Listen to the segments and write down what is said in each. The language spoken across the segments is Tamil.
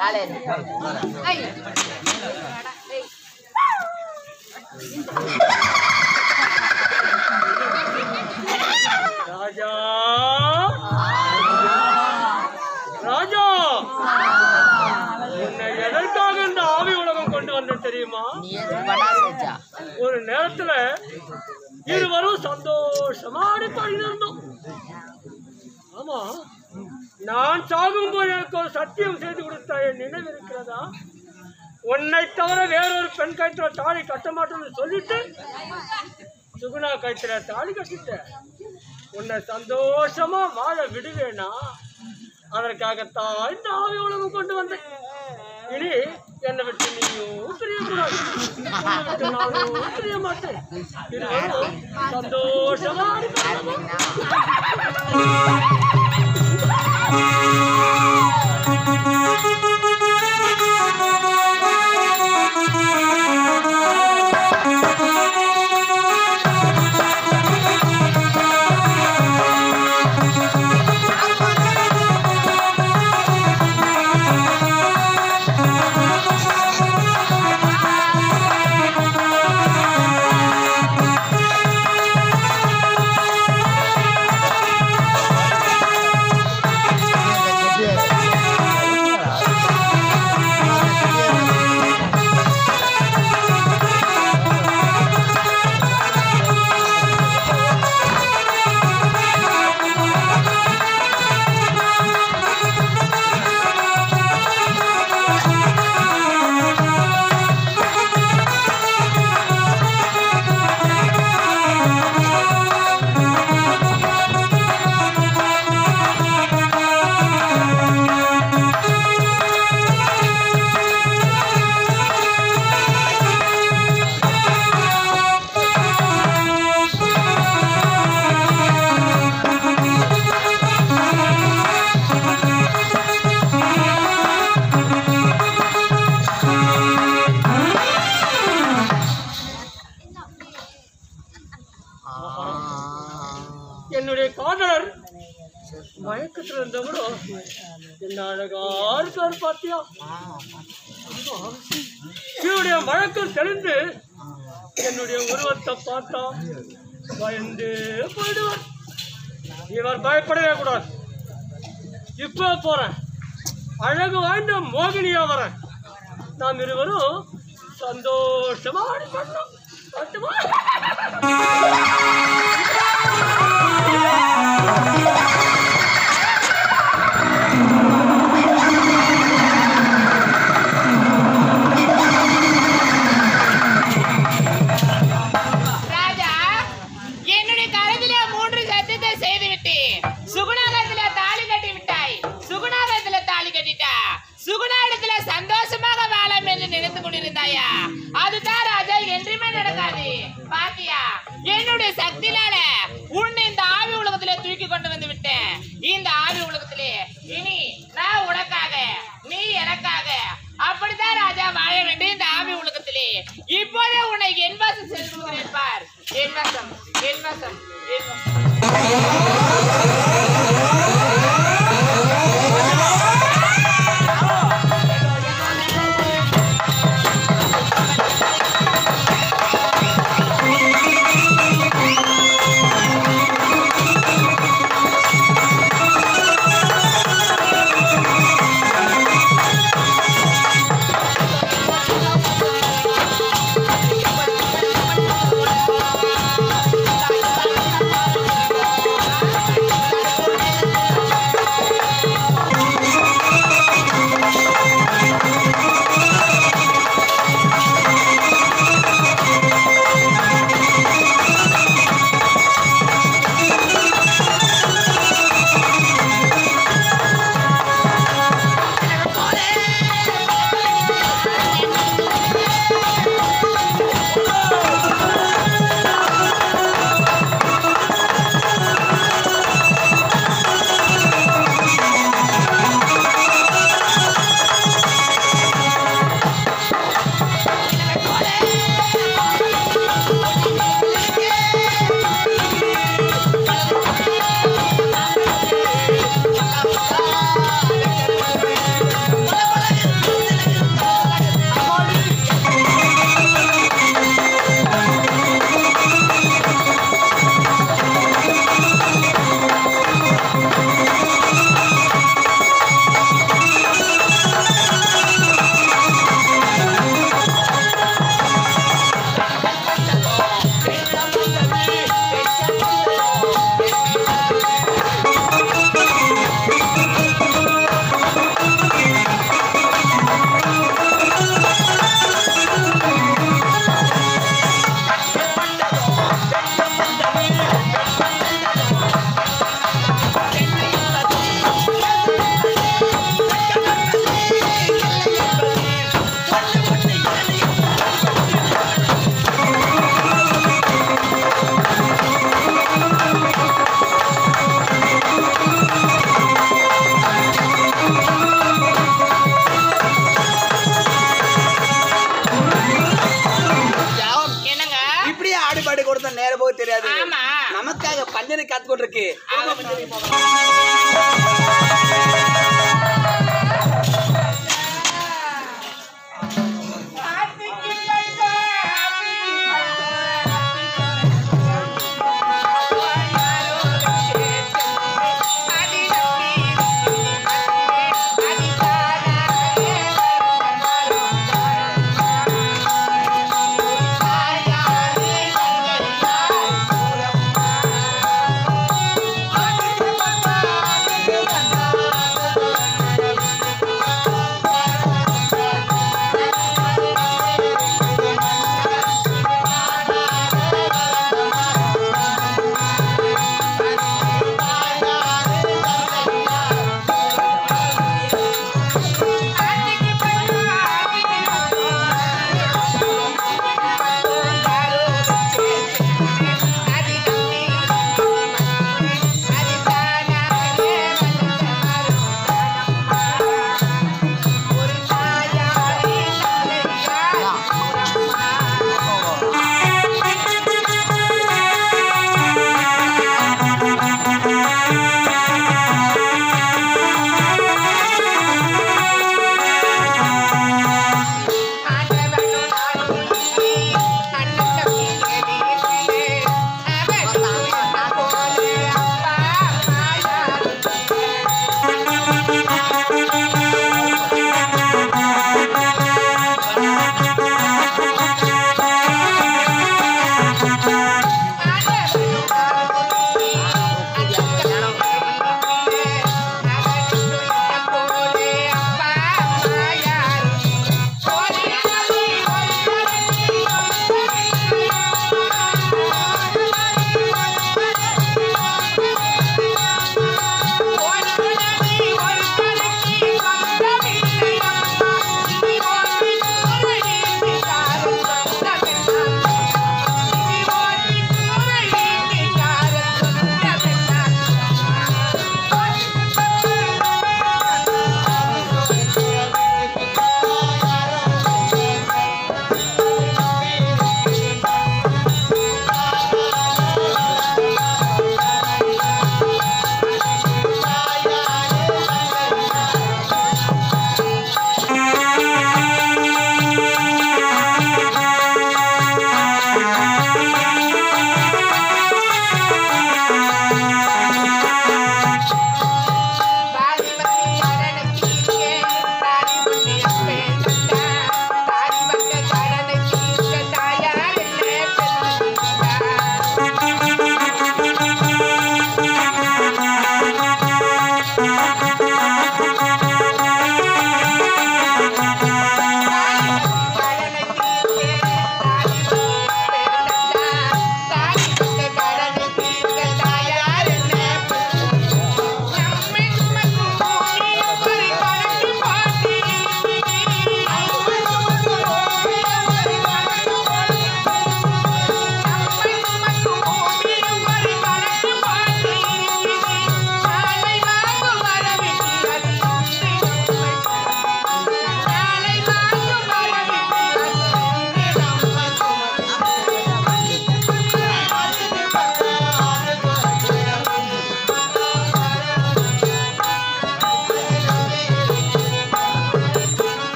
ராஜா ராஜா உன்னை எதற்காக இந்த ஆவி உலகம் கொண்டு வந்த தெரியுமா ஒரு நேரத்துல இருவரும் சந்தோஷமா இருந்தோம் ஆமா நான் சாகும் போது எனக்கு ஒரு சத்தியம் செய்து கொடுத்த என் நினைவு இருக்கிறதா உன்னை தவிர வேறொரு பெண் கயிற்றுல தாலி கட்ட மாட்டேன்னு சொல்லிட்டு சுகுணா கயிற்றுல தாலி கட்டிட்டேன் உன்னை சந்தோஷமா வாழ விடுவேனா அதற்காகத்தான் இந்த ஆவி உலகம் கொண்டு வந்தேன் இனி என்னை விட்டு நீயும் பிரியக்கூடாது உன்னை விட்டு நானும் பிரிய மாட்டேன் இருவரும் சந்தோஷமா இருக்கணும். என்னுடைய காதலர் மயக்கத்துல இருந்தவரும் என்ன அழகா இருக்காரு பாத்தியா இவருடைய மயக்கம் தெளிந்து என்னுடைய உருவத்தை பார்த்தா பயந்து போயிடுவார் இவர் பயப்படவே கூடாது இப்ப போறேன் அழகு வாய்ந்த மோகினியா வரேன் நாம் இருவரும் சந்தோஷமா ஆடிக்கொண்டோம் வரட்டுமா? ராஜா என்னுடைய கருத்திலே மூன்று சத்தியத்தை செய்து விட்டு சுகுணாகத்துல தாலி கட்டி விட்டாய் சுகுணாகத்துல தாலி கட்டிட்டா சுகுணா இடத்துல சந்தோஷமாக வாழாம் என்று நினைத்து கொண்டிருந்தாயா அதுதான் ராஜா என்றுமே நடக்காது பாத்தியா என்னுடைய சக்தினால உன்னை இந்த ஆவி உலகத்திலே தூக்கி கொண்டு வந்து விட்டேன் இந்த ஆவி உலகத்திலே இனி நான் உனக்காக நீ எனக்காக அப்படித்தான் ராஜா வாழ வேண்டும் இந்த ஆவி உலகத்திலே இப்போதே உன்னை என் வாசம் செலுத்துகிறேன் பார் என் வசம் என் வசம் என் வசம் ஆ மஞ்சனை காத்து கொண்டிருக்கு ஆமா, மஞ்சரி போகலாம். ஆ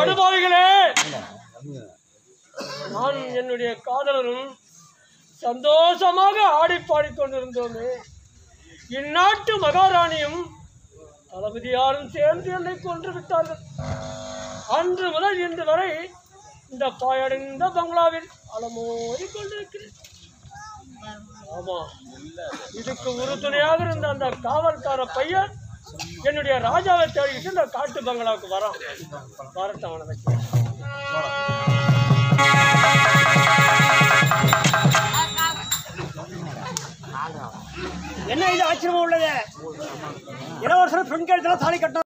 படுபாவிகளே நான் என்னுடைய காதலரும் சந்தோஷமாக ஆடி பாடிக்கொண்டிருந்தோமே இந்நாட்டு மகாராணியும் தளபதியாரும் சேர்ந்து என்னை கொன்று விட்டார்கள் அன்று முதல் இன்று வரை இந்த பாயடைந்த பங்களாவில் அலமோதி கொண்டிருக்கிறேன் ஆமா இதுக்கு உறுதுணையாக இருந்த அந்த காவல்கார பையன் என்னுடைய ராஜாவை தேடிக்கிட்டு இந்த காட்டு பங்களாவுக்கு வரான் வரட்டும் அவனை வைக்கிறேன் என்ன இது ஆச்சரியமா உள்ளது இளவரசர் பெண் கழுத்துல தாலி கட்ட